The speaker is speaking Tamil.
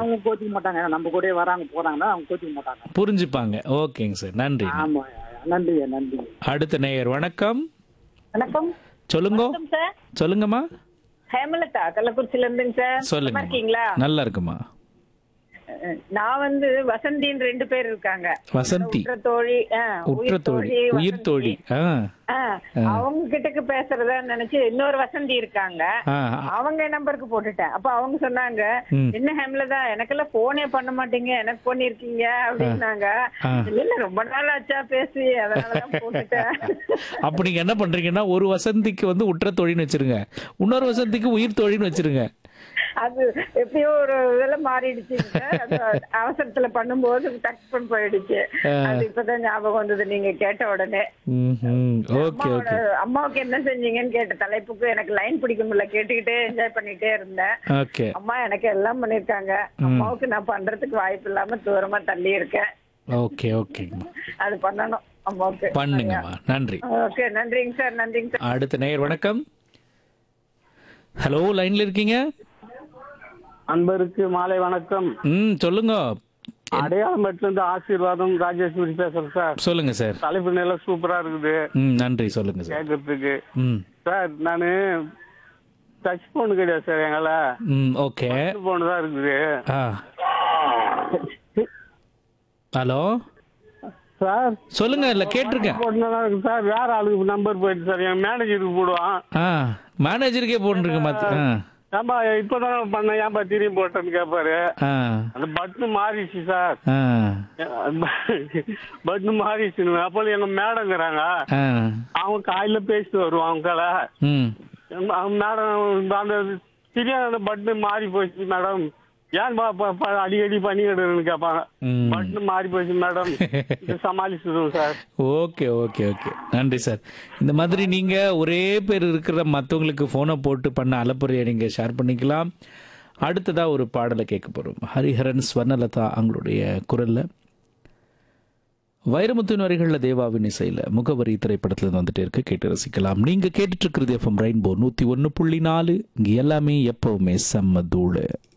அவங்க கோச்சிக்க மாட்டாங்க ஏன்னா நம்ம கூடயே வராங்க போறாங்கன்னா அவங்க கோச்சிக்க மாட்டாங்க புரிஞ்சுப்பாங்க ஓகேங்க சார் நன்றி ஆமா நன்றி நன்றி அடுத்த நேயர் வணக்கம் வணக்கம் சொல்லுங்க வணக்கம் சார் சொல்லுங்கம்மா ஹேமலதா கள்ளக்குறிச்சில இருந்துங்க சார் நல்லா சொல்லுங்க இருக்கீங்களா நல்லா இருக்குமா அஹ், நான் வந்து வசந்தின்னு ரெண்டு பேர் இருக்காங்க வசந்தி உற்ற தோழி ஆ, உற்ற உயிர் தோழி தோழி உயிர் வசந்தி. தோழி ஆ ஆ, அவங்க கிட்டக்கு பேசுறதா நினைச்சு இன்னொரு வசந்தி இருக்காங்க ஆ அவங்க நம்பருக்கு போட்டுட்டேன் அப்ப அவங்க சொன்னாங்க ம். என்ன ஹேம்லதா எனக்கெல்லாம் போனே பண்ண மாட்டீங்க எனக்கு பண்ணிருக்கீங்க அப்படின்னாங்க ஆ. இல்ல இல்ல ரொம்ப நாள் ஆச்சா பேசி அதனாலதான் போட்டுட்டேன் அப்ப நீங்க என்ன பண்றீங்கன்னா ஒரு வசந்திக்கு வந்து உற்ற தோழின்னு வச்சிருங்க இன்னொரு வசந்திக்கு உயிர் தோழின்னு வச்சிருங்க அது எப்படியோ ஒரு இதுல மாறிடுச்சு அது அவசரத்துல பண்ணும்போது டச் பண்ணி போயிடுச்சு அது இப்பதான் ஞாபகம் வந்தது நீங்க கேட்ட உடனே ம்ஹும். ஓகே அம்மாவோட ஓகே அம்மாவுக்கு என்ன செஞ்சீங்கன்னு கேட்ட தலைப்புக்கு எனக்கு லைன் பிடிக்க முடியல கேட்டுக்கிட்டே என்ஜாய் பண்ணிட்டே இருந்தேன் ஓகே அம்மா எனக்கு எல்லாம் பண்ணிருக்காங்க அம்மாவுக்கு நான் பண்றதுக்கு வாய்ப்பு இல்லாம தூரமா தள்ளி இருக்கேன் ஓகே ஓகேங்கம்மா அது பண்ணணும் அம்மாவுக்கு பண்ணுங்கம்மா நன்றி ஓகே நன்றிங்க சார் நன்றிங்க சார் அடுத்த நேயர் வணக்கம் ஹலோ லைன்ல இருக்கீங்க அன்பருக்கு மாலை வணக்கம் ம் சொல்லுங்க அடையாளம்பட்டில இருந்து ஆசீர்வாதம் ராஜேஸ்வரி பேசுறேன் சார் சொல்லுங்க சார் தலைப்பு நல்லா சூப்பரா இருக்குது ம் நன்றி சொல்லுங்க சார் கேட்கறதுக்கு ம் சார் நானு டச் போன் கிடையாது சார் எங்கள ம் ஓகே போன் தான் இருக்குது ஆ ஹலோ சார் சொல்லுங்க இல்ல கேட்டிருக்கேன் போட்டுதான் இருக்கு சார் வேற ஆளுக்கு நம்பர் போயிடுச்சு சார் என் மேனேஜருக்கு போடுவான் ஆ மேனேஜருக்கே போட்டுருக்கு மாத்தி ஆ ஏன்பா இப்பதான் பண்ண ஏன்பா திரும்பி போட்டேன்னு கேட்பாரு ஆ அந்த பட்டன் மாறிடுச்சு சார் ஆ பட்டன் மாறிடுச்சு அப்போ எங்க மேடங்கிறாங்க ஆ அவங்க காலையில பேசிட்டு வருவான் அவங்கள ம் அவங்க மேடம் அந்த தெரியாத பட்டன் மாறி போச்சு மேடம் ஏன் பா- பா- பா- அடிக்கடி பண்ணிக்கிடுன்னு கேட்பாங்க ம். பட்டன் மாறி போச்சு மேடம் இதை சமாளிச்சிடுவோம் சார் ஓகே ஓகே ஓகே நன்றி சார் இந்த மாதிரி நீங்க ஒரே பேர் இருக்கிற மற்றவங்களுக்கு ஃபோனை போட்டு பண்ண அலப்புறையை நீங்க ஷேர் பண்ணிக்கலாம் அடுத்ததா ஒரு பாடலை கேட்க போறோம் ஹரிஹரன் ஸ்வர்ணலதா அவங்களுடைய குரல்ல வைரமுத்தின் வரிகளில் தேவாவின் இசையில் முகவரி திரைப்படத்துல இருந்து வந்துட்டே இருக்கு கேட்டு ரசிக்கலாம் நீங்க கேட்டுட்டு இருக்கிறது எஃப்எம் ரெயின்போ நூத்தி ஒன்று புள்ளி நாலு இங்க எல்லாமே எப்பவுமே செம்ம தூளு